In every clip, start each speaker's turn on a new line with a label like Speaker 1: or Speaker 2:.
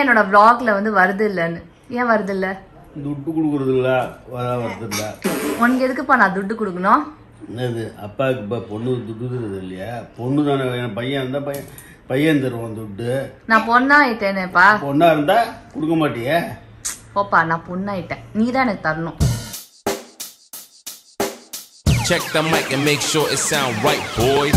Speaker 1: என்னோட vlogல வந்து வருது இல்லைன்னு ஏன் வருது இல்ல
Speaker 2: துட்டு கொடுக்குறது இல்ல வர வரது இல்ல
Speaker 1: உனக்கு எதுக்குப்பா நான் துட்டு கொடுக்கணும்
Speaker 2: என்னது அப்பாவுக்கு இப்போ பொண்ணு துட்டு தருது இல்லையா பொண்ணு தானே என் பையன் இருந்தால் பையன் பையன் தருவான் துட்டு
Speaker 1: நான் பொண்ணாயிட்டேனேப்பா
Speaker 2: பொண்ணா இருந்தா கொடுக்க மாட்டியே
Speaker 1: போப்பா நான் பொண்ணாயிட்டேன் நீ தான் எனக்கு தரணும்
Speaker 3: Check the mic and make sure it sound right, boys.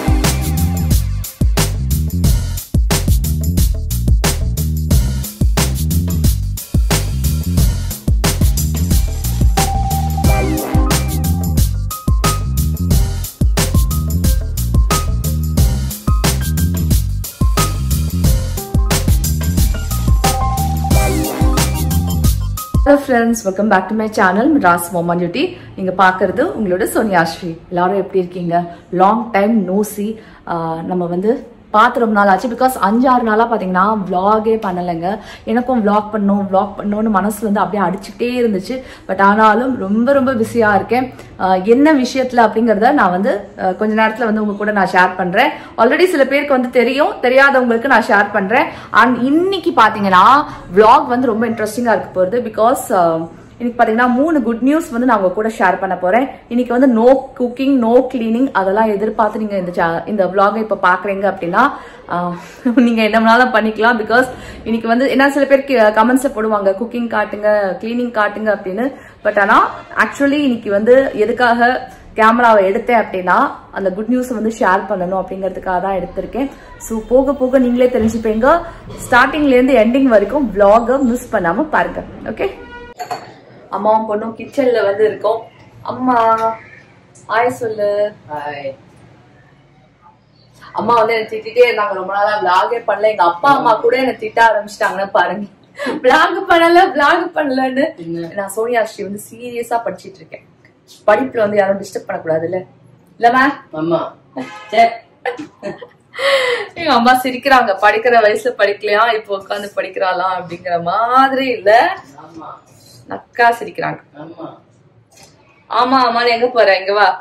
Speaker 1: Hello friends welcome back to my channel ராஸ் மோமன் டியூட்டி நீங்க பார்க்கறது உங்களோட சோனியாஸ்ரீ எல்லாரும் எப்படி இருக்கீங்க லாங் டைம் நோசி நம்ம வந்து பார்த்து ரொம்ப நாள் ஆச்சு பிகாஸ் அஞ்சாறு நாளாக பார்த்தீங்கன்னா vlog-ஏ பண்ணலைங்க எனக்கும் vlog பண்ணணும் vlog பண்ணணும்னு மனசுல வந்து அப்படியே அடிச்சுக்கிட்டே இருந்துச்சு பட் ஆனாலும் ரொம்ப ரொம்ப பிஸியாக இருக்கேன் ஆஹ் என்ன விஷயத்தில் அப்படிங்கிறத நான் வந்து ஆஹ் கொஞ்ச நேரத்தில் வந்து உங்க கூட நான் ஷேர் பண்ணுறேன் ஆல்ரெடி சில பேருக்கு வந்து தெரியும் தெரியாதவங்களுக்கு நான் ஷேர் பண்ணுறேன் அண்ட் இன்னைக்கு பார்த்தீங்கன்னா vlog வந்து ரொம்ப இன்ட்ரெஸ்டிங்காக இருக்க போகுது பிகாஸ் இன்னைக்கு பார்த்தீங்கன்னா மூணு குட் நியூஸ் வந்து நான் உங்க கூட ஷேர் பண்ண போறேன் இன்னைக்கு வந்து நோ குக்கிங் நோ கிளீனிங் அதெல்லாம் எதிர்பார்த்து நீங்க இந்த cha- இந்த vlog இப்போ பாக்குறீங்க அப்படின்னா ஆஹ், நீங்க என்ன வேணாலும் பண்ணிக்கலாம் பிகாஸ் இன்னைக்கு வந்து என்ன சில பேர் கமெண்ட்ஸ்ல போடுவாங்க குக்கிங் காட்டுங்க கிளீனிங் காட்டுங்க அப்படின்னு பட் ஆனா ஆக்சுவலி இன்னைக்கு வந்து எதுக்காக கேமராவை எடுத்தேன் அப்படின்னா அந்த குட் நியூஸ் வந்து ஷேர் பண்ணணும் அப்படிங்கிறதுக்காக தான் எடுத்திருக்கேன் ஸோ போக போக நீங்களே தெரிஞ்சுப்பீங்க ஸ்டார்டிங்ல இருந்து எண்டிங் வரைக்கும் vlog-அ மிஸ் பண்ணாம பாருங்க ஓகே அம்மாவும் பொண்ணும் கிச்சன்ல வந்து இருக்கோம் அம்மா ஆய் சொல்லு அம்மா வந்து என்ன திட்டிட்டே இருந்தாங்க ரொம்ப நாளா விளாகே பண்ணல எங்க அப்பா அம்மா கூட என்ன திட்ட ஆரம்பிச்சிட்டாங்கன்னு பாருங்க விளாக் பண்ணல விளாக் பண்ணலன்னு நான் சோனியா ஸ்ரீ வந்து சீரியஸா படிச்சிட்டு இருக்கேன் படிப்புல வந்து யாரும் டிஸ்டர்ப் பண்ணக்கூடாதுல்ல இல்ல
Speaker 4: அம்மா சரி
Speaker 1: எங்க அம்மா சிரிக்கிறாங்க படிக்கிற வயசுல படிக்கலையா இப்போ உட்காந்து படிக்கிறாளாம் அப்படிங்கிற மாதிரி இல்ல
Speaker 4: ஆமா
Speaker 1: நக்கா சிரிக்கிறாங்க
Speaker 4: ஆமா
Speaker 1: ஆமா ஆமா நீ எங்க போற இங்க வா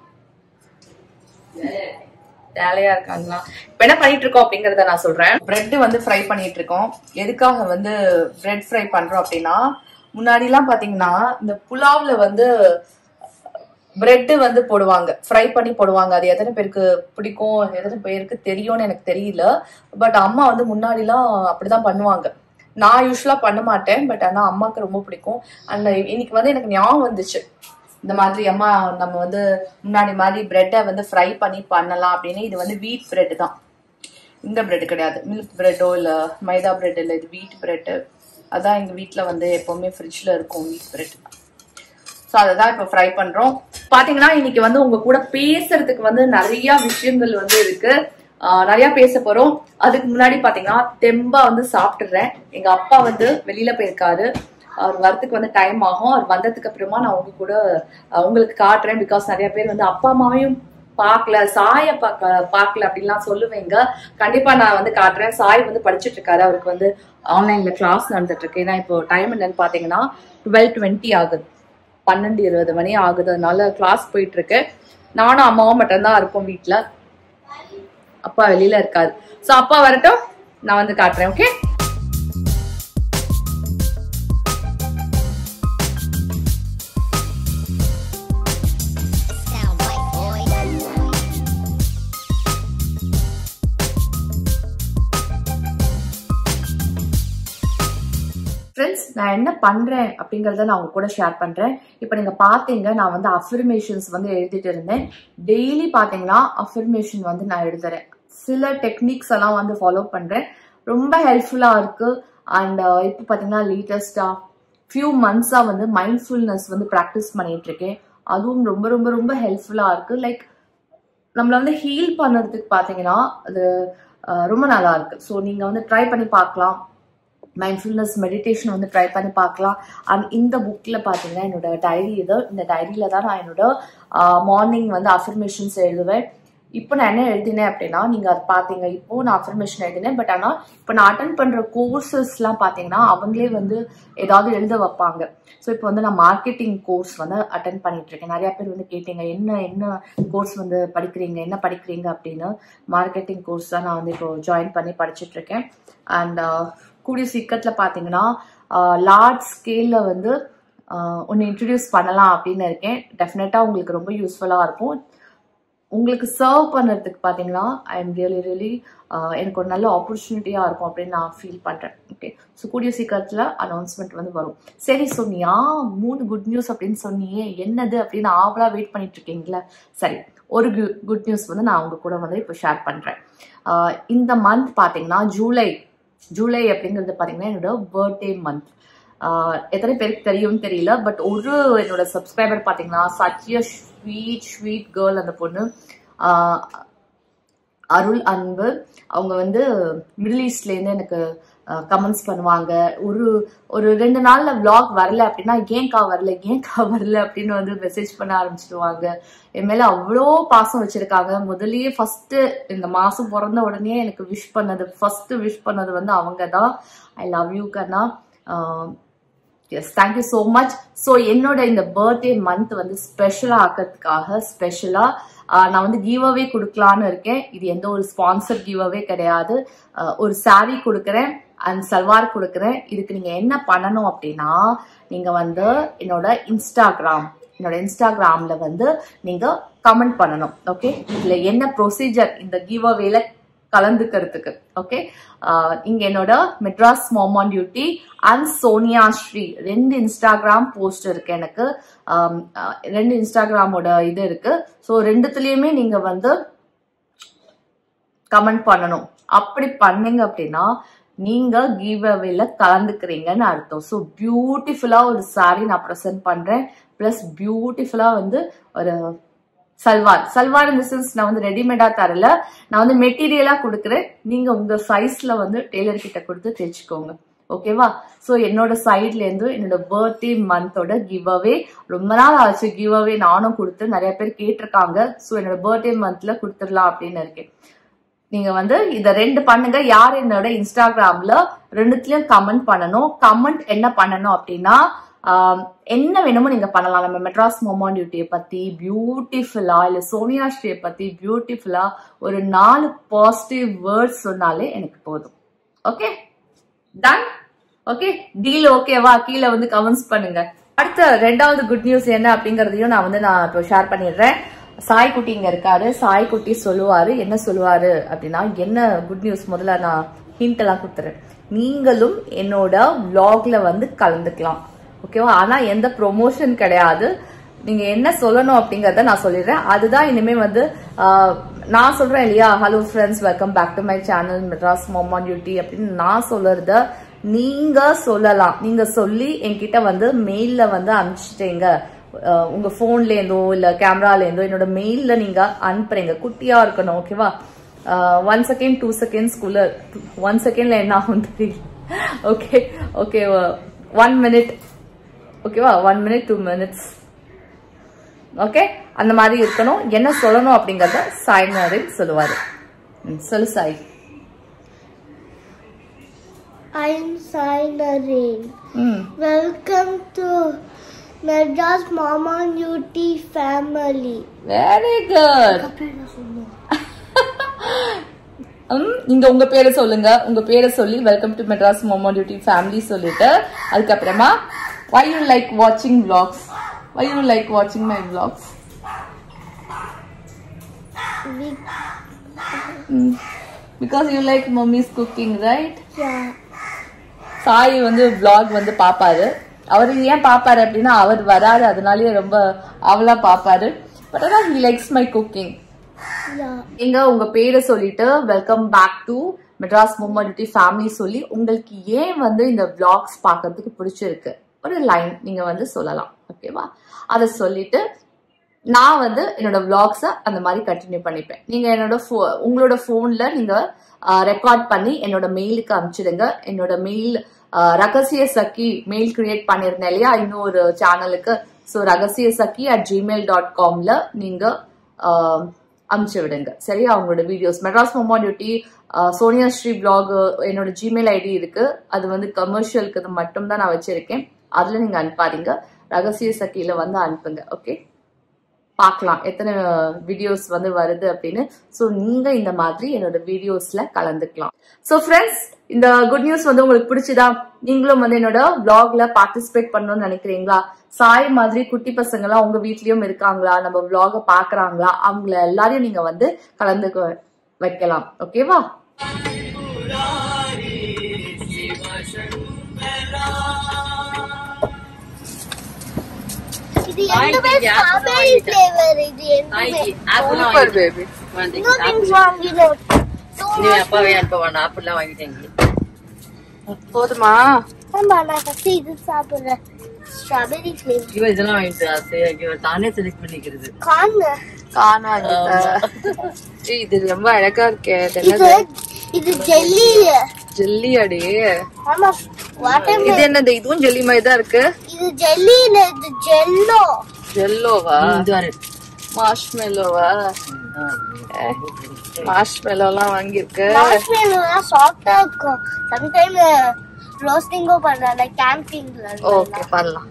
Speaker 1: வேலையா இருக்காங்களா இப்ப என்ன பண்ணிட்டு இருக்கோம் அப்படிங்கறத நான் சொல்றேன் பிரெட் வந்து ஃப்ரை பண்ணிட்டு இருக்கோம் எதுக்காக வந்து பிரெட் ஃப்ரை பண்றோம் அப்படின்னா முன்னாடி எல்லாம் பாத்தீங்கன்னா இந்த புலாவ்ல வந்து பிரெட் வந்து போடுவாங்க ஃப்ரை பண்ணி போடுவாங்க அது எத்தனை பேருக்கு பிடிக்கும் எத்தனை பேருக்கு தெரியும்னு எனக்கு தெரியல பட் அம்மா வந்து முன்னாடிலாம் அப்படிதான் பண்ணுவாங்க நான் யூஸ்வலா பண்ண மாட்டேன் பட் ஆனா அம்மாக்கு ரொம்ப பிடிக்கும் அண்ட் இன்னைக்கு வந்து எனக்கு ஞாபகம் வந்துச்சு இந்த மாதிரி அம்மா நம்ம வந்து முன்னாடி மாதிரி பிரெட்டை வந்து ஃப்ரை பண்ணி பண்ணலாம் அப்படின்னு இது வந்து வீட் பிரெட் தான் இந்த பிரெட் கிடையாது மில்க் பிரெட்டோ இல்லை மைதா பிரெட் இல்லை இது வீட் பிரெட்டு அதான் எங்கள் வீட்டில் வந்து எப்போவுமே ஃப்ரிட்ஜில் இருக்கும் வீட் பிரெட் ஸோ அதை தான் இப்போ ஃப்ரை பண்ணுறோம் பார்த்தீங்கன்னா இன்னைக்கு வந்து உங்க கூட பேசுறதுக்கு வந்து நிறைய விஷயங்கள் வந்து இருக்கு ஆஹ் நிறைய பேச போறோம் அதுக்கு முன்னாடி பாத்தீங்கன்னா தெம்பா வந்து சாப்பிட்டுறேன் எங்க அப்பா வந்து வெளியில போயிருக்காரு அவர் வரதுக்கு வந்து டைம் ஆகும் அவர் வந்ததுக்கு அப்புறமா நான் உங்க கூட ஆஹ் உங்களுக்கு காட்டுறேன் பிகாஸ் நிறைய பேர் வந்து அப்பா அம்மாவையும் பார்க்கல சாய பார்க்க பார்க்கல அப்படின்லாம் சொல்லுவீங்க கண்டிப்பா நான் வந்து காட்டுறேன் சாய் வந்து படிச்சுட்டு இருக்காரு அவருக்கு வந்து ஆன்லைன்ல கிளாஸ் நடந்துட்டு இருக்கு ஏன்னா இப்போ டைம் என்னன்னு பாத்தீங்கன்னா டுவெல் டுவெண்ட்டி ஆகுது பன்னெண்டு இருபது மணி ஆகுது அதனால கிளாஸ் போயிட்டு இருக்கு நானும் அம்மாவும் மட்டும்தான் இருப்போம் வீட்ல அப்பா வெளியில இருக்காரு சோ அப்பா வரட்டும் நான் வந்து காட்டுறேன் okay
Speaker 5: Sound white boy.
Speaker 1: Friends நான் என்ன பண்றேன் அப்படிங்கறத நான் உங்க கூட ஷேர் பண்றேன் இப்போ நீங்க பாத்தீங்க நான் வந்து அஃபர்மேஷன்ஸ் வந்து எழுதிட்டு இருந்தேன் டெய்லி பாத்தீங்கன்னா அஃபர்மேஷன் வந்து நான் எழுதுறேன் சில டெக்னிக்ஸ் எல்லாம் வந்து ஃபாலோ பண்றேன் ரொம்ப ஹெல்ப்ஃபுல்லா இருக்கு அண்ட் இப்போ பாத்தீங்கன்னா லேட்டஸ்டா ஃபியூ மந்த்ஸா வந்து மைண்ட்ஃபுல்னஸ் வந்து ப்ராக்டிஸ் பண்ணிட்டு இருக்கேன் அதுவும் ரொம்ப ரொம்ப ரொம்ப ஹெல்ப்ஃபுல்லா இருக்கு லைக் நம்மள வந்து ஹீல் பண்ணுறதுக்கு பார்த்தீங்கன்னா அது அஹ், ரொம்ப நல்லா இருக்கு ஸோ நீங்க வந்து ட்ரை பண்ணி பார்க்கலாம் மைண்ட்ஃபுல்னஸ் மெடிடேஷன் வந்து ட்ரை பண்ணி பார்க்கலாம் அண்ட் இந்த புக்கில் பார்த்தீங்கன்னா என்னோட டைரி இது இந்த டைரியில தான் நான் என்னோட மார்னிங் வந்து அஃபர்மேஷன்ஸ் எழுதுவேன் இப்போ நான் என்ன எழுதினேன் அப்படின்னா நீங்க அதை பார்த்தீங்க இப்போ நான் அஃபர்மேஷன் எழுதினேன் பட் ஆனால் இப்போ நான் அட்டன் பண்ற கோர்சஸ்லாம் பார்த்தீங்கன்னா அவங்களே வந்து ஏதாவது எழுத வைப்பாங்க ஸோ இப்போ வந்து நான் மார்க்கெட்டிங் கோர்ஸ் வந்து அட்டன் பண்ணிட்டு இருக்கேன் நிறைய பேர் வந்து கேட்டீங்க என்ன என்ன கோர்ஸ் வந்து படிக்கிறீங்க என்ன படிக்கிறீங்க அப்படின்னு மார்க்கெட்டிங் கோர்ஸ் தான் நான் வந்து இப்போ ஜாயின் பண்ணி படிச்சுட்டு இருக்கேன் அண்ட் கூடிய சீக்கிரத்தில் பார்த்தீங்கன்னா லார்ஜ் ஸ்கேலில் வந்து ஒன்று இன்ட்ரடியூஸ் பண்ணலாம் அப்படின்னு இருக்கேன் டெஃபினட்டாக உங்களுக்கு ரொம்ப யூஸ்ஃபுல்லாக இருக்கும் உங்களுக்கு சர்வ் பண்ணுறதுக்கு பார்த்தீங்கன்னா ஐ எம் ரியலி ரியலி எனக்கு ஒரு நல்ல ஆப்பர்ச்சுனிட்டியாக இருக்கும் அப்படின்னு நான் ஃபீல் பண்ணுறேன் ஓகே ஸோ கூடிய சீக்கிரத்தில் அனௌன்ஸ்மெண்ட் வந்து வரும் சரி சொன்னியா மூணு குட் நியூஸ் அப்படின்னு சொன்னியே என்னது அப்படின்னு ஆவலாக வெயிட் பண்ணிட்டு இருக்கீங்களா சரி ஒரு குட் நியூஸ் வந்து நான் உங்க கூட வந்து இப்போ ஷேர் பண்ணுறேன் இந்த மந்த் பார்த்தீங்கன்னா ஜூலை ஜூலை அப்படிங்கிறது பார்த்தீங்கன்னா என்னோட பர்த்டே மந்த் எத்தனை பேருக்கு தெரியும்னு தெரியல பட் ஒரு என்னோட சப்ஸ்கிரைபர் பார்த்தீங்கன்னா சத்ய ஸ்வீட் ஸ்வீட் கேர்ள் அந்த பொண்ணு ஆஹ் அருள் அன்பு அவங்க வந்து மிடில் ஈஸ்ட்லேருந்து எனக்கு கமெண்ட்ஸ் பண்ணுவாங்க ஒரு ஒரு ரெண்டு நாள்ல vlog வரல அப்படின்னா ஏன்க்கா வரல ஏன்க்கா வரல அப்படின்னு வந்து மெசேஜ் பண்ண ஆரம்பிச்சிடுவாங்க என் மேல அவ்வளோ பாசம் வச்சிருக்காங்க முதல்லயே ஃபர்ஸ்ட் இந்த மாசம் பிறந்த உடனே எனக்கு விஷ் பண்ணது ஃபர்ஸ்ட் விஷ் பண்ணது வந்து அவங்க தான் ஐ லவ் யூ கண்ணா yes thank you so much so என்னோட இந்த பர்த்டே மந்த் வந்து ஸ்பெஷலாக ஆக்கிறதுக்காக ஸ்பெஷலாக நான் வந்து கிவ் அவே கொடுக்கலான்னு இருக்கேன் இது எந்த ஒரு ஸ்பான்சர் கிவ் அவே கிடையாது ஆஹ் ஒரு saree கொடுக்குறேன் அண்ட் சல்வார் கொடுக்குறேன் இதுக்கு நீங்கள் என்ன பண்ணணும் அப்படின்னா நீங்கள் வந்து என்னோட இன்ஸ்டாகிராம் என்னோட இன்ஸ்டாகிராமில் வந்து நீங்கள் கமெண்ட் பண்ணணும் ஓகே இதில் என்ன ப்ரொசீஜர் இந்த கிவ் அவேல கலந்துக்கிறதுக்கு ஓகே இங்க என்னோட மெட்ராஸ் மோமான் டியூட்டி அண்ட் சோனியா ஸ்ரீ ரெண்டு இன்ஸ்டாகிராம் போஸ்ட் இருக்கு எனக்கு ஆம், அஹ், ரெண்டு இன்ஸ்டாகிராமோட இது இருக்கு ஸோ ரெண்டுத்துலயுமே நீங்க வந்து கமெண்ட் பண்ணணும் அப்படி பண்ணீங்க அப்படின்னா நீங்க கிவ் அவேல கலந்துக்கிறீங்கன்னு அர்த்தம் ஸோ பியூட்டிஃபுல்லா ஒரு saree நான் ப்ரெசென்ட் பண்றேன் ப்ளஸ் பியூட்டிஃபுல்லா வந்து ஒரு சல்வார் சல்வார் இந்த சென்ஸ் நான் வந்து ரெடிமேடா தரல நான் வந்து மெட்டீரியலா கொடுக்குறேன் நீங்க உங்க சைஸ்ல வந்து டெய்லர் கிட்ட கொடுத்து தைச்சுக்கோங்க ஓகேவா ஸோ என்னோட சைட்ல இருந்து என்னோட பர்த்டே மந்தோட கிவ் அவே ரொம்ப நாள் ஆச்சு கிவ் அவே நானும் கொடுத்து நிறைய பேர் கேட்டிருக்காங்க ஸோ என்னோட பர்த்டே மந்த்ல கொடுத்துடலாம் அப்படின்னு இருக்கேன் நீங்க வந்து இத ரெண்டு பண்ணுங்க யார் என்னோட இன்ஸ்டாகிராம்ல ரெண்டுத்துலயும் கமெண்ட் பண்ணணும் கமெண்ட் என்ன பண்ணணும் அப்படின்னா ஆம், என்ன வேணுமோ நீங்க பண்ணலாம் நம்ம மெட்ராஸ் மோமான் டியூட்டியை பத்தி பியூட்டிஃபுல்லா இல்ல சோனியா ஸ்ரீயை பத்தி பியூட்டிஃபுல்லா ஒரு நாலு பாசிட்டிவ் வேர்ட்ஸ் சொன்னாலே எனக்கு போதும் ஓகே டன் ஓகே டீல் ஓகேவா கீழே வந்து கமெண்ட்ஸ் பண்ணுங்க அடுத்த ரெண்டாவது குட் நியூஸ் என்ன அப்படிங்கறதையும் நான் வந்து நான் இப்போ ஷேர் பண்ணிடுறேன் சாய்குட்டி இங்க இருக்காரு சாய்குட்டி சொல்லுவாரு என்ன சொல்லுவாரு அப்படின்னா என்ன குட் நியூஸ் முதல்ல நான் ஹிண்ட் எல்லாம் கொடுத்துறேன் நீங்களும் என்னோட vlogல வந்து கலந்துக்கலாம் ஓகேவா ஆனா எந்த ப்ரொமோஷன் கிடையாது நீங்க என்ன சொல்லணும் அப்படிங்கறத நான் சொல்லிடுறேன் அதுதான் இனிமே வந்து ஆஹ், நான் சொல்றேன் இல்லையா hello friends welcome back to my channel Madras Mama duty அப்படின்னு நான் சொல்றத நீங்க சொல்லலாம் நீங்க சொல்லி என்கிட்ட வந்து மெயில்ல வந்து அனுப்பிச்சிட்டீங்க அஹ், உங்க போன்ல இருந்தோ இல்ல கேமரால இருந்தோ என்னோட மெயில்ல நீங்க அனுப்புறீங்க குட்டியா இருக்கணும் ஓகேவா ஒன் செகண்ட் டூ செகண்ட்ஸ்குள்ள ஒன் செகண்ட்ல என்ன ஆகும் தெரியல ஓகே ஓகே ஒன் மினிட் ஓகேவா one minute two minutes okay அந்த மாதிரி இருக்கணும் என்ன சொல்லணும் அப்படிங்கறத சாய் நரேன் சொல்லுவாரு ம், சொல்லு சாய்
Speaker 5: I'm Sai Nareen.
Speaker 1: ம்
Speaker 5: Welcome to Madras Mama Duty family.
Speaker 1: Very good ம் நீங்க உங்க பேரை சொல்லுங்க உங்க பேரை சொல்லி welcome to Madras Mama duty family சொல்லிட்டு அதுக்கப்புறமா வை யூ லைக் வாட்சிங் vlogs வை யூ லைக் வாட்சிங் my vlogs
Speaker 5: We,
Speaker 1: because you like mummy's cooking right
Speaker 5: yeah,
Speaker 1: Sai வந்து vlog வந்து பாப்பாரு அவர் ஏன் பாப்பாரு அப்படின்னா அவர் வராரு அதனாலயே ரொம்ப அவளா பாப்பாரு பட் ஆனா he likes my cooking
Speaker 5: yeah.
Speaker 1: நீங்க உங்க பேரை சொல்லிட்டு welcome back to Madras Mama family சொல்லி உங்களுக்கு ஏன் வந்து இந்த vlogs பார்க்கிறதுக்கு பிடிச்சிருக்கு ஒரு லைன் நீங்க வந்து சொல்லலாம் ஓகேவா அதை சொல்லிட்டு நான் வந்து என்னோட vlogs-அ அந்த மாதிரி கண்டினியூ பண்ணிப்பேன் நீங்க என்னோட pho- உங்களோட போன்ல நீங்க ரெக்கார்ட் பண்ணி என்னோட மெயிலுக்கு அனுப்பிச்சிடுங்க என்னோட மெயில் ரகசிய சக்கி மெயில் கிரியேட் பண்ணியிருந்தேன் இல்லையா இன்னொரு சேனலுக்கு ஸோ ரகசிய சக்கி அட் ஜிமெயில் டாட் காம்ல நீங்க ஆஹ், அனுப்பிச்சு விடுங்க சரியா அவங்களோட videos Madras Mama duty Sonia Sri vlog என்னோட ஜிமெயில் ஐடி இருக்கு அது வந்து கமர்ஷியலுக்கு மட்டும் தான் நான் வச்சிருக்கேன் அதுல நீங்க அனுப்பாதீங்க ரகசிய சக்கியில வந்து அனுப்புங்க ஓகே பார்க்கலாம் எத்தனை வீடியோஸ் வந்து வருது அப்படின்னு ஸோ நீங்க இந்த மாதிரி என்னோட வீடியோஸ்ல கலந்துக்கலாம் ஸோ ஃப்ரெண்ட்ஸ் இந்த குட் நியூஸ் வந்து உங்களுக்கு பிடிச்சதா நீங்களும் வந்து என்னோட vlogல பார்ட்டிசிபேட் பண்ணணும்னு நினைக்கிறீங்களா சாய் மாதிரி குட்டி பசங்க எல்லாம் உங்க வீட்லயும் இருக்காங்களா நம்ம vlog பாக்குறாங்களா அவங்கள எல்லாரையும் நீங்க வந்து கலந்துக்க வைக்கலாம் ஓகேவா
Speaker 5: இது எதுவுமே ஸ்ட்ராபெரி ஃபிளேவர் இது எதுவுமே
Speaker 4: சூப்பர் பேபி
Speaker 5: இன்னும் things வாங்கினோம்
Speaker 4: நீ அப்பாவே அனுப்ப வேண்டாம் அப்படிலாம் வாங்கிட்டேங்க
Speaker 1: போதுமா
Speaker 5: ஆமா நான் ஃபர்ஸ்ட் இது சாப்பிடுறேன் ஸ்ட்ராபெரி ஃபிளேவர்
Speaker 4: இவ இதெல்லாம் வாங்கிட்டு ஆசை இவ தானே செலக்ட் பண்ணிக்கிறது
Speaker 5: கான்
Speaker 1: காணாது இது ரொம்ப அழகா இருக்கே
Speaker 5: இது இது ஜெல்லி
Speaker 1: ஜெல்லி அடி
Speaker 5: ஆமா வாட்டர்
Speaker 1: இது என்னது இதுவும் ஜெல்லி மாதிரி தான் இருக்கு
Speaker 5: இது ஜெல்லி இல்ல இது ஜெல்லோ
Speaker 1: ஜெல்லோவா
Speaker 4: இது வர
Speaker 1: மார்ஷ்மெல்லோவா மார்ஷ்மெல்லோலாம் வாங்கியிருக்கு
Speaker 5: மார்ஷ்மெலோலாம் சாஃப்டா இருக்கும் சம்டைம் ரோஸ்டிங்கோ பண்றாங்க கேம்பிங்ல
Speaker 1: ஓகே பண்ணலாம்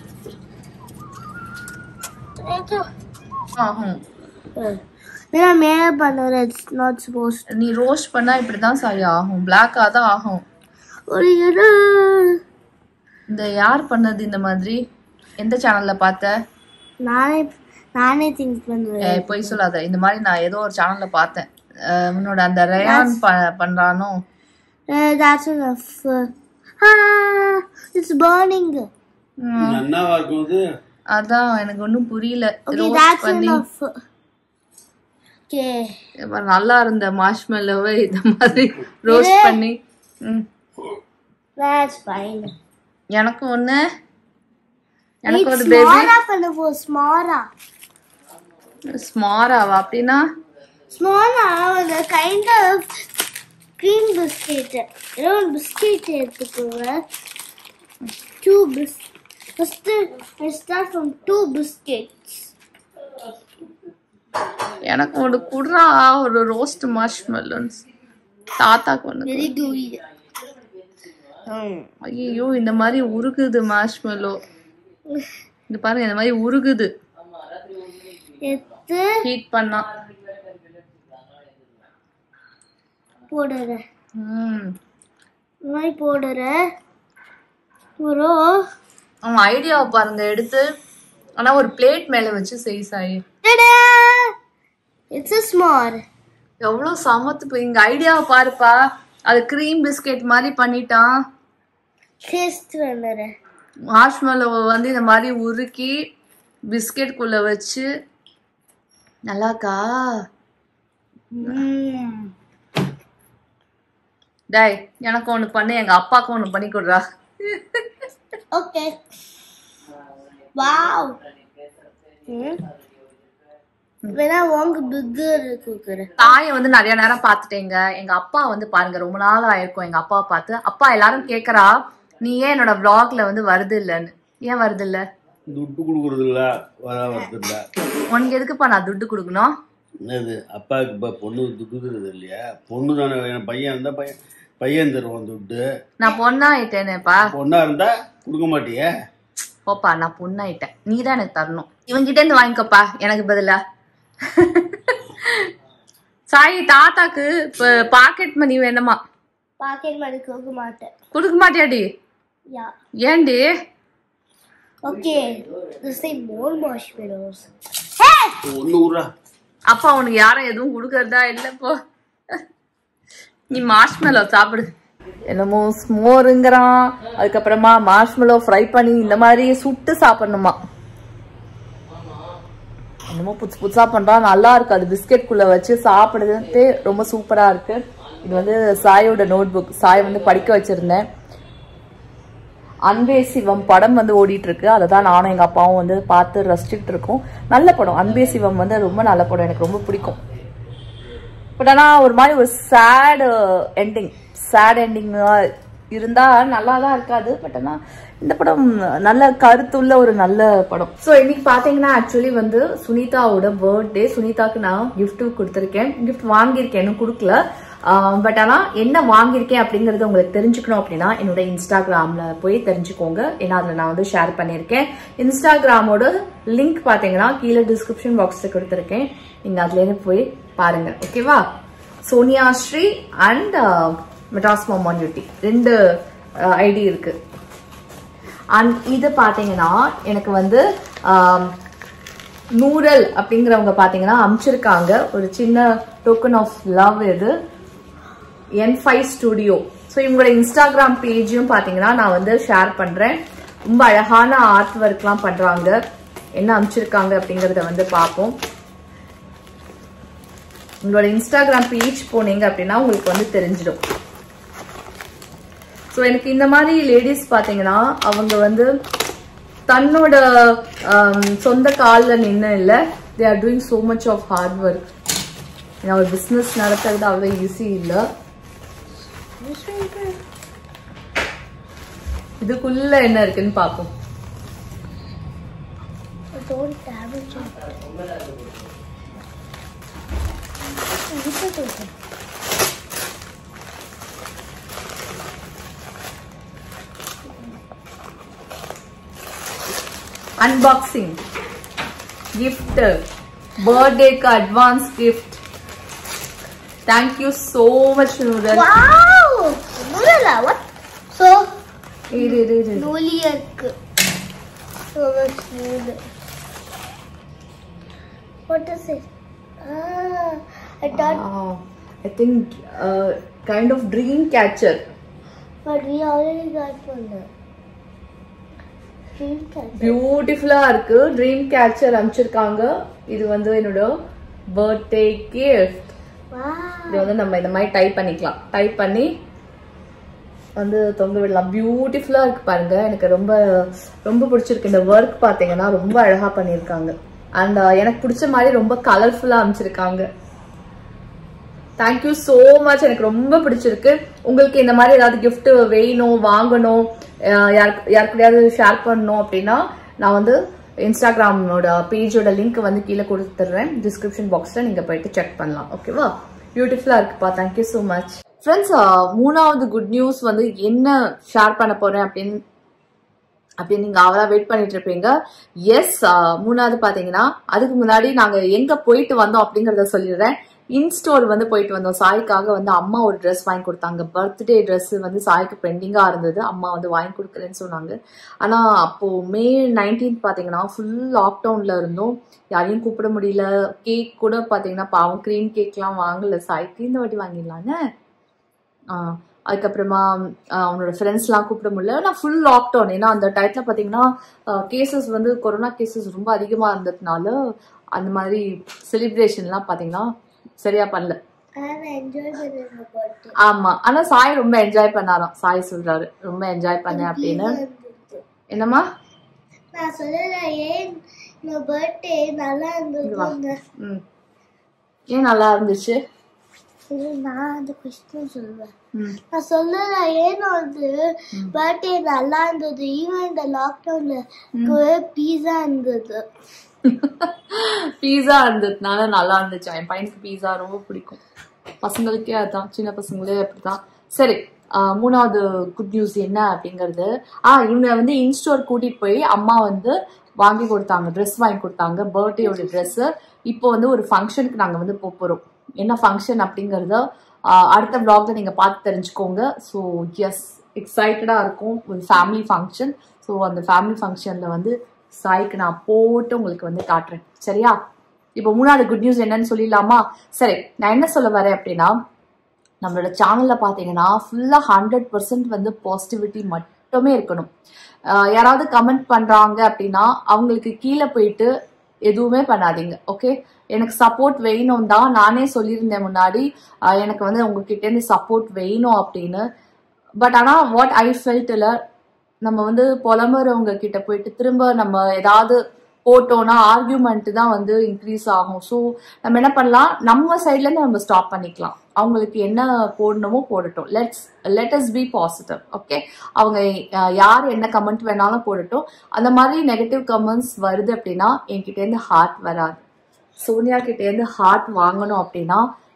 Speaker 1: ஆகும்
Speaker 5: நான் மேல பண்ணுறேன் இட்ஸ் நாட் சப்போஸ்
Speaker 1: நீ ரோஸ்ட் பண்ணா இப்படிதான் சாரி ஆகும் பிளாக்கா தான் ஆகும்
Speaker 5: ஒரு இது
Speaker 1: இந்த யார் பண்ணது இந்த மாதிரி எந்த சேனல்ல பார்த்த
Speaker 5: நானே நானே திங்க் பண்ணுவேன்
Speaker 1: ஏய், பொய் சொல்லாத இந்த மாதிரி நான் ஏதோ ஒரு சேனல்ல பார்த்தேன் அஹ், உன்னோட அந்த ரயான் ப- பண்றானோ
Speaker 5: that's enough ah it's burning
Speaker 2: நன்னாவா இருக்கும் இது
Speaker 1: அதான் எனக்கு ஒன்றும் புரியல
Speaker 5: okay
Speaker 1: ரோஸ்ட்
Speaker 5: that's
Speaker 1: பண்ணி
Speaker 5: enough okay
Speaker 1: இப்ப நல்லா இருந்த மார்ஷ்மெல்லோவை இந்த மாதிரி ரோஸ்ட் பண்ணி ம்.
Speaker 5: that's fine
Speaker 1: எனக்கு ஒண்ணு எனக்கு ஒரு
Speaker 5: it's
Speaker 1: பேபி
Speaker 5: small பண்ண போ ஸ்மாரா
Speaker 1: ஸ்மாராவா அப்படின்னா
Speaker 5: ஸ்மாரா அந்த கைண்ட் ஆஃப் cream பிஸ்கெட் ஏதோ ஒரு பிஸ்கெட் எடுத்துக்கோங்க டூ பிஸ் first I start from two biscuits
Speaker 1: எனக்கு ஒன்று குடுறா ஒரு ரோஸ்ட் மார்ஷ்மெல்லோன்னு தாத்தாக்கு ஒன்று
Speaker 5: வெரி gooey
Speaker 1: ஐயோ இந்த மாதிரி உருகுது மார்ஷ்மெல்லோ இது பாருங்க இந்த மாதிரி உருகுது
Speaker 5: எடுத்து
Speaker 1: ஹீட் பண்ணா
Speaker 5: போடுறேன்
Speaker 1: ம்
Speaker 5: இந்த மாதிரி போடுறேன் ஒரு
Speaker 1: அவன் ஐடியாவை பாருங்க எடுத்து ஆனா ஒரு பிளேட் மேல வச்சு செய் சாய்
Speaker 5: இட்ஸ் a small
Speaker 1: எவ்வளோ சமத்து போய் இங்க ஐடியாவை பாருப்பா அது க்ரீம் பிஸ்கெட் மாதிரி பண்ணிட்டான்
Speaker 5: டேஸ்ட் வந்துடுறேன்
Speaker 1: மார்ஷ்மெல்லோவை வந்து இந்த மாதிரி உருக்கி பிஸ்கெட்குள்ள வச்சு நல்லாக்கா டேய் எனக்கு ஒன்று பண்ணு எங்க அப்பாவுக்கு ஒன்று பண்ணி கொடுறா
Speaker 5: ஓகே வாவ் வேணா உங்க பிக்கர் கொடுக்குறேன்
Speaker 1: தாயை வந்து நிறைய நேரம் பார்த்துட்டேங்க எங்க அப்பா வந்து பாருங்க ரொம்ப நாள் ஆயிருக்கும் எங்க அப்பாவை பார்த்து அப்பா எல்லாரும் கேக்குறா நீ ஏன் என்னோட vlogல வந்து வருது இல்லைன்னு ஏன் வருது இல்ல
Speaker 2: துட்டு கொடுக்கறது இல்ல வர வரது இல்ல
Speaker 1: உனக்கு எதுக்குப்பா நான் துட்டு கொடுக்கணும்
Speaker 2: என்னது அப்பாவுக்கு இப்போ பொண்ணு துட்டு தருது இல்லையா பொண்ணு தானே என் பையன் இருந்தா பையன் பையன் தருவான் துட்டு
Speaker 1: நான் பொண்ணாயிட்டேனேப்பா
Speaker 2: பொண்ணா இருந்தா கொடுக்க மாட்டியே
Speaker 1: போப்பா நான் பொண்ணாயிட்டேன் நீ தான் எனக்கு தரணும் இவங்கிட்ட இருந்து வாங்கிக்கோப்பா எனக்கு பதிலா சாய் தாத்தாக்கு இப்ப பாக்கெட் மணி வேணுமா
Speaker 5: பாக்கெட் மாதிரி கொடுக்க மாட்டேன்
Speaker 1: கொடுக்க மாட்டியாடி
Speaker 5: யா
Speaker 1: ஏண்டி
Speaker 5: okay this say more marshmallows
Speaker 2: ஒண்ணு விட்றா
Speaker 1: அப்பா உனக்கு யாரும் எதுவும் கொடுக்கறதா இல்ல போ நீ மார்ஷ்மெலோ சாப்பிடு என்னமோ ஸ்மோருங்கிறான் அதுக்கப்புறமா மார்ஷ்மெலோ ஃப்ரை பண்ணி இந்த மாதிரி சுட்டு சாப்பிடணுமா என்னமோ புதுசு புதுசா பண்றான் நல்லா இருக்கு அது பிஸ்கெட் குள்ள வச்சு சாப்பிடுறது ரொம்ப சூப்பரா இருக்கு இது வந்து சாயோட நோட் புக் சாய் வந்து படிக்க வச்சிருந்தேன் அன்பே சிவம் படம் வந்து ஓடிட்டு இருக்கு அதை தான் நானும் எங்க அப்பாவும் வந்து பார்த்து ரசிச்சுட்டு இருக்கோம் நல்ல படம் அன்பே சிவம் வந்து ரொம்ப நல்ல படம் எனக்கு ரொம்ப பிடிக்கும் பட் ஆனா ஒரு மாதிரி ஒரு சேட் எண்டிங் சேட் எண்டிங் இருந்தா நல்லா தான் இருக்காது பட் ஆனா இந்த படம் நல்ல கருத்துள்ள ஒரு நல்ல படம் ஸோ இன்னைக்கு பாத்தீங்கன்னா ஆக்சுவலி வந்து சுனிதாவோட பர்த்டே சுனிதாக்கு நான் gift கொடுத்துருக்கேன் gift வாங்கியிருக்கேன் இன்னும் கொடுக்கல பட் ஆனால் என்ன வாங்கியிருக்கேன் அப்படிங்கறது உங்களுக்கு தெரிஞ்சுக்கணும் அப்படின்னா என்னோட இன்ஸ்டாகிராம்ல போய் தெரிஞ்சுக்கோங்க ஏன்னா அதில் நான் வந்து ஷேர் பண்ணியிருக்கேன் இன்ஸ்டாகிராமோட லிங்க் பார்த்தீங்கன்னா கீழே டிஸ்கிரிப்ஷன் பாக்ஸில் கொடுத்துருக்கேன் நீங்கள் அதுலேருந்து போய் பாருங்க ஓகேவா சோனியா ஸ்ரீ அண்ட் மெட்ராஸ் மொமான்யூட்டி ரெண்டு ஐடி இருக்கு அண்ட் இது பார்த்தீங்கன்னா எனக்கு வந்து ஆம், நூரல் அப்படிங்கிறவங்க பார்த்தீங்கன்னா அனுப்பிச்சிருக்காங்க ஒரு சின்ன டோக்கன் ஆஃப் லவ் இது என் ஃபைவ் ஸ்டுடியோ ஸோ இவங்களோட இன்ஸ்டாகிராம் பேஜையும் பார்த்தீங்கன்னா நான் வந்து ஷேர் பண்ணுறேன் ரொம்ப அழகான ஆர்ட் ஒர்க்லாம் பண்ணுறாங்க என்ன அனுப்பிச்சிருக்காங்க அப்படிங்கிறத வந்து பார்ப்போம் உங்களோட இன்ஸ்டாகிராம் பேஜ் போனீங்க அப்படின்னா உங்களுக்கு வந்து தெரிஞ்சிடும் ஸோ எனக்கு இந்த மாதிரி லேடிஸ் பார்த்தீங்கன்னா அவங்க வந்து தன்னோட ஆம், சொந்த காலில் நின்று இல்லை they are doing so much of hard work ஏன்னா ஒரு பிஸ்னஸ் நடத்துறது அவ்வளோ ஈஸி இல்லை இதுக்குள்ள என்ன இருக்குன்னு பார்ப்போம்
Speaker 5: Don't damage it. Look at it.
Speaker 1: Unboxing gift பர்த்டேக்கு advance gift thank you so much நூதல்
Speaker 5: Wow! Nurala, what? So,
Speaker 1: இரு இரு இரு
Speaker 5: நூலியருக்கு So much நூலு. What is it? Ah, I thought,
Speaker 1: I think kind of dream catcher
Speaker 5: but we already got one. Dream catcher.
Speaker 1: பியூட்டிஃபுல்லா இருக்கு dream catcher அனுப்பிச்சிருக்காங்க இது வந்து என்னோட பர்த்டே கிஃப்ட்
Speaker 5: Wow.
Speaker 1: இது வந்து நம்ம இந்த மாதிரி டைப் பண்ணிக்கலாம் டைப் பண்ணி வந்து தொங்க விடலாம் பியூட்டிஃபுல்லா இருக்கு பாருங்க எனக்கு ரொம்ப ரொம்ப பிடிச்சிருக்கு இந்த ஒர்க் பாத்தீங்கன்னா ரொம்ப அழகா பண்ணியிருக்காங்க அண்ட் எனக்கு பிடிச்ச மாதிரி ரொம்ப கலர்ஃபுல்லா அமைச்சிருக்காங்க தேங்க்யூ ஸோ மச் எனக்கு ரொம்ப பிடிச்சிருக்கு உங்களுக்கு இந்த மாதிரி ஏதாவது gift வேணும் வாங்கணும் அஹ் யாருக்கு யாருக்கூடயாவது ஷேர் பண்ணணும் அப்படின்னா நான் வந்து இன்ஸ்டாகிராமோட பேஜோட லிங்க் வந்து கீழே கொடுத்துட்றேன் டிஸ்கிரிப்ஷன் பாக்ஸில் நீங்கள் போயிட்டு செக் பண்ணலாம் ஓகேவா பியூட்டிஃபுல்லாக இருக்குப்பா தேங்க்யூ ஸோ மச் ஃப்ரெண்ட்ஸ் மூணாவது குட் நியூஸ் வந்து என்ன ஷேர் பண்ண போகிறேன் அப்படின்னு அப்படின்னு நீங்க அவரா வெயிட் பண்ணிட்டு இருப்பீங்க எஸ் மூணாவது பாத்தீங்கன்னா அதுக்கு முன்னாடி நாங்க எங்க போயிட்டு வந்தோம் அப்படிங்கறத சொல்லிடுறேன் இன்ஸ்டோர் வந்து போயிட்டு வந்தோம் சாய்க்காக வந்து அம்மா ஒரு ட்ரெஸ் வாங்கி கொடுத்தாங்க பர்த்டே ட்ரெஸ் வந்து சாய்க்கு பெண்டிங்கா இருந்தது அம்மா வந்து வாங்கி கொடுக்குறேன்னு சொன்னாங்க ஆனா அப்போ மே நைன்டீன்த் பாத்தீங்கன்னா ஃபுல் லாக்டவுன்ல இருந்தோம் யாரையும் கூப்பிட முடியல கேக் கூட பாத்தீங்கன்னா பாவம் க்ரீம் கேக்லாம் வாங்கல சாய்க்கு இந்த வாட்டி வாங்கிடலான்னு ஆஹ் அதுக்கப்புறமா ஆஹ் அவனோட ஃப்ரெண்ட்ஸ்லாம் கூப்பிட முடியல நான் ஃபுல் லாக்டவுன் ஏன்னா அந்த டயத்தில் பார்த்தீங்கன்னா கேசஸ் வந்து கொரோனா கேசஸ் ரொம்ப அதிகமாக இருந்ததுனால அந்த மாதிரி செலிப்ரேஷன்லாம் பார்த்தீங்கன்னா சரியா பண்ணல
Speaker 5: And enjoy பண்ணேன் birthday.
Speaker 1: ஆமா ஆனா சாய் ரொம்ப என்ஜாய் பண்ணாராம் சாய் சொல்றாரு ரொம்ப என்ஜாய் பண்ணேன் அப்படின்னு
Speaker 5: இருந்தது.
Speaker 1: என்னம்மா
Speaker 5: நான் சொல்லல ஏன் இந்த பர்த்டே நல்லா இருந்தது
Speaker 1: ம் ஏன் நல்லா இருந்துச்சு
Speaker 5: இது நான் அந்த கொஸ்டின் சொல்லுவேன்
Speaker 1: ம்
Speaker 5: நான் சொல்லல ஏன் வந்து பர்த்டே நல்லா இருந்தது ஈவன் இந்த லாக்டவுன்ல பீஸா இருந்தது
Speaker 1: பீஸா இருந்ததுனால நல்லா இருந்துச்சு என் பையனுக்கு பீஸா ரொம்ப பிடிக்கும் பசங்களுக்கே அதான் சின்ன பசங்களே அப்படிதான் சரி ஆஹ் மூணாவது குட் நியூஸ் என்ன அப்படிங்கிறது ஆ இவங்க வந்து இன்ஸ்டோர் கூட்டிட்டு போய் அம்மா வந்து வாங்கி கொடுத்தாங்க ட்ரெஸ் வாங்கி கொடுத்தாங்க பர்த்டேயோட ட்ரெஸ் இப்போ வந்து ஒரு ஃபங்க்ஷனுக்கு நாங்கள் வந்து போக போகிறோம் என்ன ஃபங்க்ஷன் அப்படிங்கிறத ஆஹ் அடுத்த vlogல நீங்கள் பார்த்து தெரிஞ்சுக்கோங்க ஸோ எஸ் எக்ஸைட்டடாக இருக்கும் ஒரு ஃபேமிலி ஃபங்க்ஷன் ஸோ அந்த ஃபேமிலி ஃபங்க்ஷனில் வந்து சாய்க்கு நான் போட்டு உங்களுக்கு வந்து காட்டுறேன் சரியா இப்போ மூணாவது குட் நியூஸ் என்னன்னு சொல்லிடலாமா சரி நான் என்ன சொல்ல வரேன் அப்படின்னா நம்மளோட சேனல்ல பார்த்தீங்கன்னா ஃபுல்லாக ஹண்ட்ரட் பர்சன்ட் வந்து பாசிட்டிவிட்டி மட்டுமே இருக்கணும் ஆஹ் யாராவது கமெண்ட் பண்றாங்க அப்படின்னா அவங்களுக்கு கீழே போயிட்டு எதுவுமே பண்ணாதீங்க ஓகே எனக்கு சப்போர்ட் வேணும் தான் நானே சொல்லியிருந்தேன் முன்னாடி ஆஹ் எனக்கு வந்து உங்ககிட்ட இருந்து சப்போர்ட் வேணும் அப்படின்னு பட் ஆனால் வாட் ஐ ஃபெல்ட்டில் நம்ம வந்து புலம்புறவங்க கிட்ட போயிட்டு திரும்ப நம்ம ஏதாவது போட்டோம்னா ஆர்கியூமெண்ட் தான் வந்து இன்க்ரீஸ் ஆகும் ஸோ நம்ம என்ன பண்ணலாம் நம்ம சைட்ல இருந்து நம்ம ஸ்டாப் பண்ணிக்கலாம் அவங்களுக்கு என்ன போடணுமோ போடட்டும் let's let us be positive okay அவங்க அஹ், யார் என்ன கமெண்ட் வேணாலும் போடட்டும் அந்த மாதிரி நெகட்டிவ் கமெண்ட்ஸ் வருது அப்படின்னா என்கிட்ட இருந்து ஹார்ட் வராது சோனியா கிட்ட இருந்து ஹார்ட் வாங்கணும் அப்படின்னா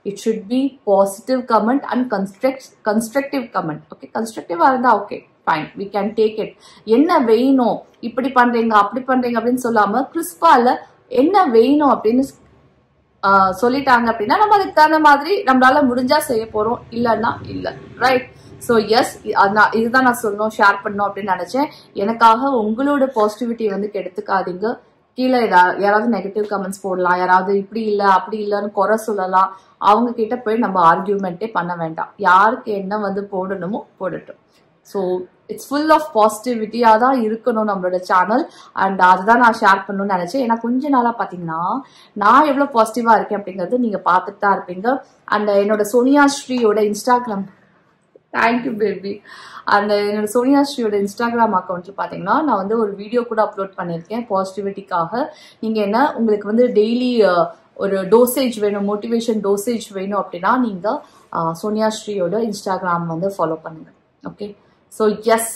Speaker 1: it should be positive comment and construct constructive comment okay கன்ஸ்ட்ரக்டிவாக இருந்தால் okay fine we can take it என்ன வேணும் இப்படி பண்றீங்க அப்படி பண்றீங்க அப்படின்னு சொல்லாம கிறிஸ்பால என்ன வேணும் அப்படின்னு ஆஹ் சொல்லிட்டாங்க அப்படின்னா நம்ம அதுக்கு தகுந்த மாதிரி நம்மளால முடிஞ்சா செய்ய போறோம் இல்லைன்னா இல்ல ரைட் ஸோ எஸ் இதுதான் நான் சொல்லணும் ஷேர் பண்ணணும் அப்படின்னு நினைச்சேன் எனக்காக உங்களோட பாசிட்டிவிட்டி வந்து கெடுத்துக்காதீங்க கீழே ஏதா- யாராவது நெகட்டிவ் கமெண்ட்ஸ் போடலாம் யாராவது இப்படி இல்ல அப்படி இல்லைன்னு குறை சொல்லலாம் அவங்க கிட்ட போய் நம்ம ஆர்கியூமெண்ட்டே பண்ண வேண்டாம் யாருக்கு என்ன வந்து போடணுமோ போடட்டும் ஸோ இட்ஸ் ஃபுல் ஆஃப் பாசிட்டிவிட்டியாக தான் இருக்கணும் நம்மளோட சேனல் அண்ட் அதுதான் நான் ஷேர் பண்ணணும்னு நினச்சேன் ஏன்னா கொஞ்ச நாளாக பார்த்தீங்கன்னா நான் எவ்வளோ பாசிட்டிவாக இருக்கேன் அப்படிங்கிறது நீங்கள் பார்த்துட்டு தான் இருப்பீங்க அண்ட் என்னோட சோனியா ஸ்ரீயோட இன்ஸ்டாகிராம் தேங்க்யூ பேபி அந்த என்னோட சோனியா ஸ்ரீயோட இன்ஸ்டாகிராம் அக்கௌண்ட்ல பார்த்தீங்கன்னா நான் வந்து ஒரு வீடியோ கூட அப்லோட் பண்ணியிருக்கேன் பாசிட்டிவிட்டிக்காக நீங்கள் என்ன உங்களுக்கு வந்து டெய்லி ஒரு டோசேஜ் வேணும் மோட்டிவேஷன் டோசேஜ் வேணும் அப்படின்னா நீங்கள் சோனியா ஸ்ரீயோட இன்ஸ்டாகிராம் வந்து ஃபாலோ பண்ணுங்க ஓகே ஸோ எஸ்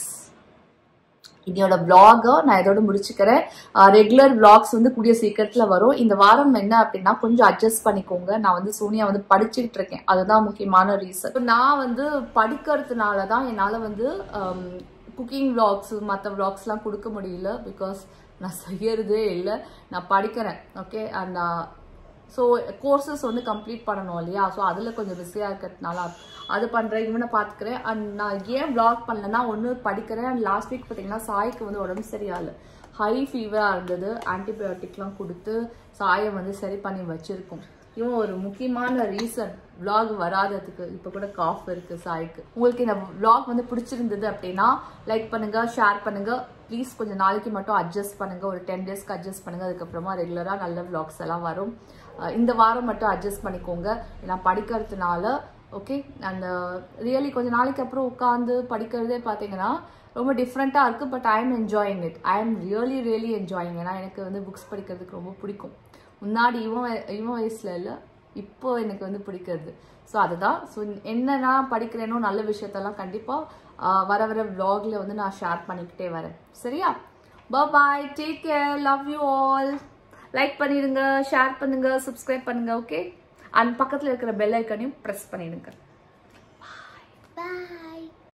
Speaker 1: இதோட vlog-அ நான் இதோட முடிச்சுக்கிறேன் ரெகுலர் vlogs வந்து கூடிய சீக்கிரத்துல வரும் இந்த வாரம் என்ன அப்படின்னா கொஞ்சம் அட்ஜஸ்ட் பண்ணிக்கோங்க நான் வந்து சோனியா வந்து படிச்சுக்கிட்டு இருக்கேன் அதுதான் முக்கியமான ரீசன் நான் வந்து படிக்கிறதுனால தான் என்னால் வந்து குக்கிங் vlogs மற்ற vlogsலாம் கொடுக்க முடியல பிகாஸ் நான் செய்யறதே இல்லை நான் படிக்கிறேன் ஓகே அண்ட் ஸோ கோர்சஸ் வந்து கம்ப்ளீட் பண்ணணும் இல்லையா ஸோ அதில் கொஞ்சம் பிஸியாக இருக்கிறதுனால அது பண்ணுறேன் இவனை பார்த்துக்கிறேன் அண்ட் நான் ஏன் vlog பண்ணலன்னா ஒன்று படிக்கிறேன் அண்ட் லாஸ்ட் வீக் பார்த்தீங்கன்னா சாய்க்கு வந்து உடம்பு சரியாகல ஹை ஃபீவராக இருந்தது ஆன்டிபயோட்டிக்லாம் கொடுத்து சாயை வந்து சரி பண்ணி வச்சிருக்கோம் இவன் ஒரு முக்கியமான ரீசன் vlog வராததுக்கு இப்போ கூட காஃப் இருக்கு சாய்க்கு உங்களுக்கு இந்த vlog வந்து பிடிச்சிருந்தது அப்படின்னா லைக் பண்ணுங்க ஷேர் பண்ணுங்க ப்ளீஸ் கொஞ்சம் நாளைக்கு மட்டும் அட்ஜஸ்ட் பண்ணுங்க ஒரு டென் டேஸ்க்கு அட்ஜஸ்ட் பண்ணுங்க அதுக்கப்புறமா ரெகுலராக நல்ல vlogs எல்லாம் வரும் அஹ் இந்த வாரம் மட்டும் அட்ஜஸ்ட் பண்ணிக்கோங்க ஏன்னா படிக்கிறதுனால ஓகே அந்த ரியலி கொஞ்ச நாளைக்கு அப்புறம் உட்காந்து படிக்கிறதே பார்த்தீங்கன்னா ரொம்ப டிஃப்ரெண்ட்டாக இருக்குது but I am enjoying it I am really really enjoying ஏன்னா எனக்கு வந்து புக்ஸ் படிக்கிறதுக்கு ரொம்ப பிடிக்கும் முன்னாடி இவன் வய- இவன் வயசில் இல்லை இப்போ எனக்கு வந்து பிடிக்கிறது ஸோ அதுதான் ஸோ என்ன நான் படிக்கிறேனோ நல்ல விஷயத்தெல்லாம் கண்டிப்பாக வர வர vlogல வந்து நான் ஷேர் பண்ணிக்கிட்டே வரேன் சரியா bye take care love you all like பண்ணிடுங்க ஷேர் பண்ணுங்க சப்ஸ்கிரைப் பண்ணுங்க ஓகே அண்ட் பக்கத்தில் இருக்கிற பெல் ஐக்கனையும் ப்ரெஸ் பண்ணிடுங்க